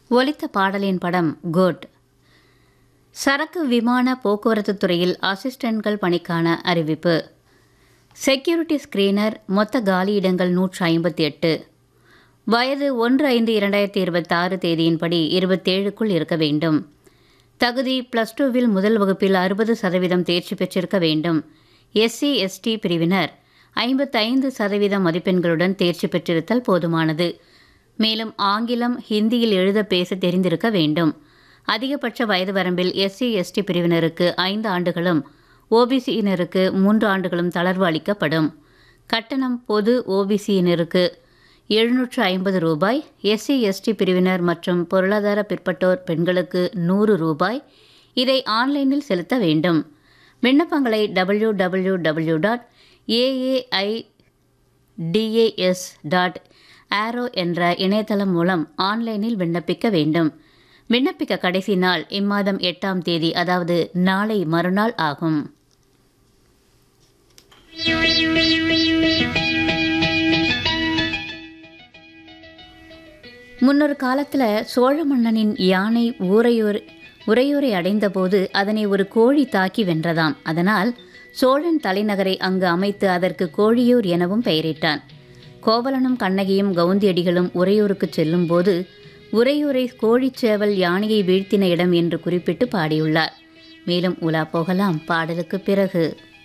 ஒலித்த பாடலின் படம் குட் சரக்கு விமான போக்குவரத்து துறையில் அசிஸ்டன்ட்கள் பணிக்கான அறிவிப்பு செக்யூரிட்டி ஸ்கிரீனர் மொத்த காலியிடங்கள் நூற்று ஐம்பத்தி எட்டு வயது ஒன்று ஐந்து இரண்டாயிரத்தி இருபத்தாறு தேதியின்படி இருபத்தேழுக்குள் இருக்க வேண்டும் தகுதி பிளஸ் டூவில் முதல் வகுப்பில் அறுபது சதவீதம் தேர்ச்சி பெற்றிருக்க வேண்டும் எஸ்சி எஸ்டி பிரிவினர் ஐம்பத்தைந்து சதவீதம் மதிப்பெண்களுடன் தேர்ச்சி பெற்றிருத்தல் போதுமானது மேலும் ஆங்கிலம் ஹிந்தியில் எழுத பேச தெரிந்திருக்க வேண்டும் அதிகபட்ச வயது வரம்பில் எஸ்சி எஸ்டி பிரிவினருக்கு ஐந்து ஆண்டுகளும் ஓபிசியினருக்கு மூன்று ஆண்டுகளும் தளர்வு அளிக்கப்படும் கட்டணம் பொது ஓபிசியினருக்கு எழுநூற்று ஐம்பது ரூபாய் எஸ்சி எஸ்டி பிரிவினர் மற்றும் பொருளாதார பிற்பட்டோர் பெண்களுக்கு நூறு ரூபாய் இதை ஆன்லைனில் செலுத்த வேண்டும் விண்ணப்பங்களை W W W dot AAI DAS dot aero என்ற இணையதளம் மூலம் ஆன்லைனில் விண்ணப்பிக்க வேண்டும் விண்ணப்பிக்க கடைசி நாள் இம்மாதம் எட்டாம் தேதி அதாவது நாளை மறுநாள் ஆகும் முன்னொரு காலத்தில் சோழ மன்னனின் யானை ஊரையூர் உறையூரை அடைந்தபோது அதனை ஒரு கோழி தாக்கி வென்றதாம் அதனால் சோழன் தலைநகரை அங்கு அமைத்து அதற்கு கோழியூர் எனவும் பெயரிட்டான் கோவலனும் கண்ணகியும் கவுந்தியடிகளும் உறையூருக்கு செல்லும்போது உறையூரை கோழிச்சேவல் யானையை வீழ்த்தின இடம் என்று குறிப்பிட்டு பாடியுள்ளார் மேலும் உலா போகலாம் பாடலுக்கு பிறகு